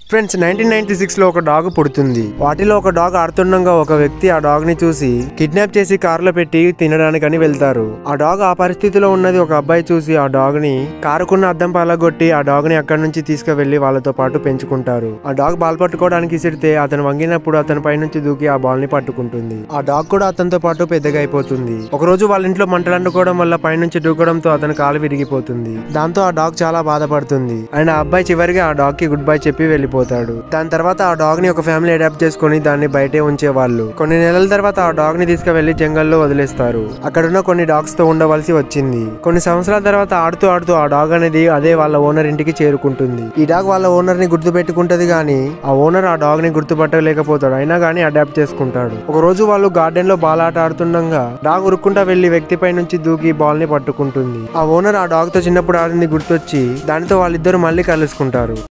friends nineteen ninety six లో ఒక dog పుడుతుంది వాటిలో ఒక డాగ్ ఆడుతుండగా ఒక వ్యక్తి ఆ డాగ్ ని చూసి కిడ్నాప్ చేసి కారులో పెట్టి తినడానికని వెళ్తారు ఆ డాగ్ ఆ పరిస్థితిలో ఉన్నది ఒక అబ్బాయి చూసి ఆ డాగ్ ని కారుకున్న అద్దం పాలగొట్టి ఆ డాగ్ ని అక్కడి నుంచి తీసుకువెళ్లి వాళ్ళతో పాటు పెంచుకుంటారు ఆ డాగ్ బాల్ పట్టుకోవడానికి ఇసిరితే అతను వంగినప్పుడు అతని పైనుంచి దూకి ఆ బాల్ ని పట్టుకుంటుంది ఆ డాగ్ కూడా అతనితో పాటు పెద్దగా అయిపోతుంది ఒక రోజు వాళ్ళ ఇంట్లో మంటలు అంటుకోవడం వల్ల పైనుంచి దూకడంతో అతని కాలు విరిగిపోతుంది దాంతో ఆ డాగ్ చాలా బాధపడుతుంది అండ్ ఆ అబ్బాయి చివరిగా ఆ డాగ్ కి గుడ్ బై చెప్పి వెళ్ళిపోతాడు దాని తర్వాత ఆ డాగ్ ని ఒక ఫ్యామిలీ అడాప్ట్ చేసుకుని దాన్ని బయటే ఉంచేవాళ్ళు కొన్ని నెలల తర్వాత ఆ డాగ్ ని తీసుకువెళ్లి జంగల్లో వదిలేస్తారు అక్కడున్న కొన్ని డాగ్స్ తో ఉండవలసి వచ్చింది కొన్ని సంవత్సరాల తర్వాత ఆడుతూ ఆడుతూ ఆ డాగ్ అనేది అదే వాళ్ళ ఓనర్ ఇంటికి చేరుకుంటుంది ఈ డాగ్ వాళ్ళ ఓనర్ ని గుర్తు పెట్టుకుంటది గానీ ఆ ఓనర్ ఆ డాగ్ ని గుర్తుపట్టలేకపోతాడు అయినా గానీ అడాప్ట్ చేసుకుంటాడు ఒక రోజు వాళ్ళు గార్డెన్ లో బాల్ ఆట ఆడుతుండగా డాగ్ ఉరుక్కుంటా వెళ్లి వ్యక్తిపై నుంచి దూకి బాల్ ని పట్టుకుంటుంది ఆ ఓనర్ ఆ డాగ్ తో చిన్నప్పుడు ఆడింది గుర్తొచ్చి దానితో వాళ్ళిద్దరు మళ్ళీ కలుసుకుంటారు